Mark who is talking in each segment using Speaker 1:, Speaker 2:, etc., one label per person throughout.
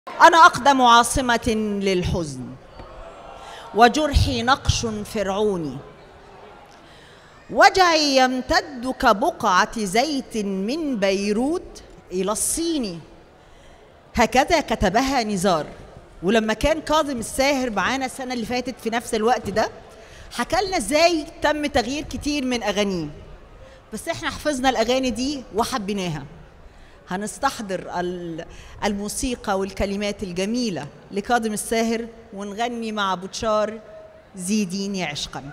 Speaker 1: أنا أقدم عاصمة للحزن وجرحي نقش فرعوني وجعي يمتد كبقعة زيت من بيروت إلى الصين هكذا كتبها نزار ولما كان كاظم الساهر معانا السنة اللي فاتت في نفس الوقت ده حكى لنا ازاي تم تغيير كتير من أغانيه بس احنا حفظنا الأغاني دي وحبيناها هنستحضر ال- الموسيقى والكلمات الجميلة لكاظم الساهر ونغني مع بوتشار زيديني عشقا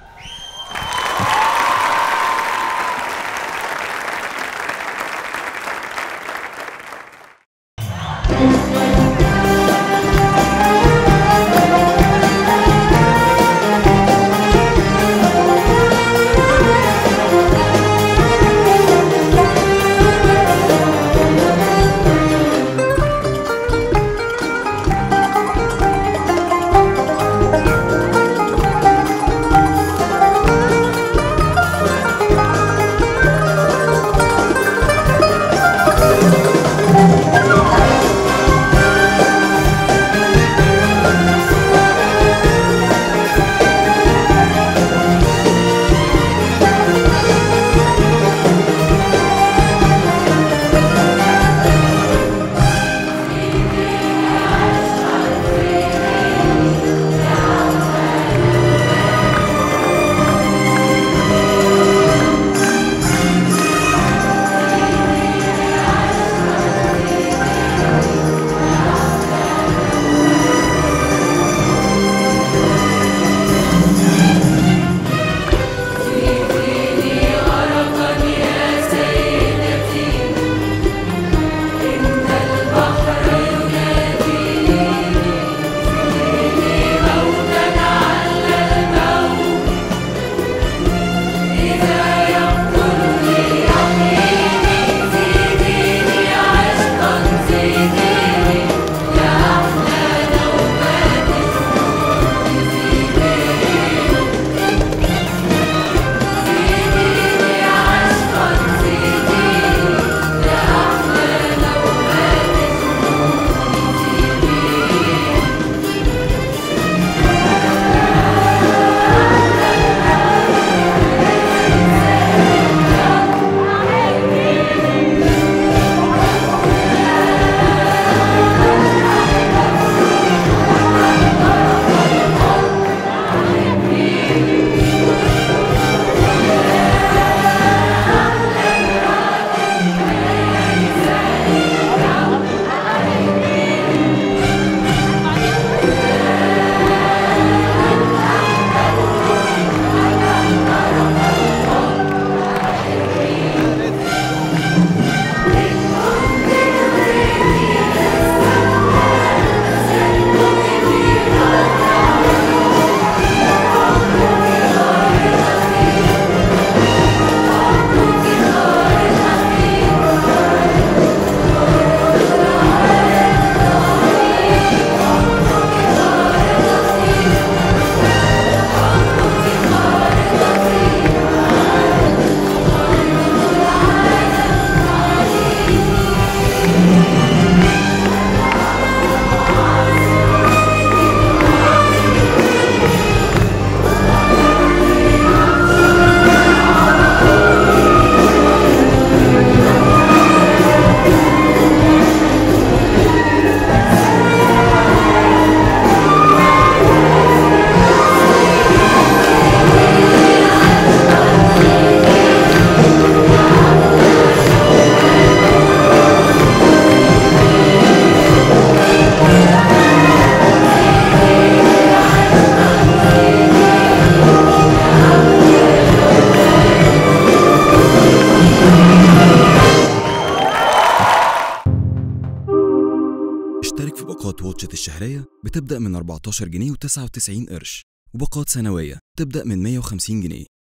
Speaker 2: اشترك في باقات واتشت الشهرية بتبدأ من 14 جنيه و99 قرش وباقات سنوية تبدأ من 150 جنيه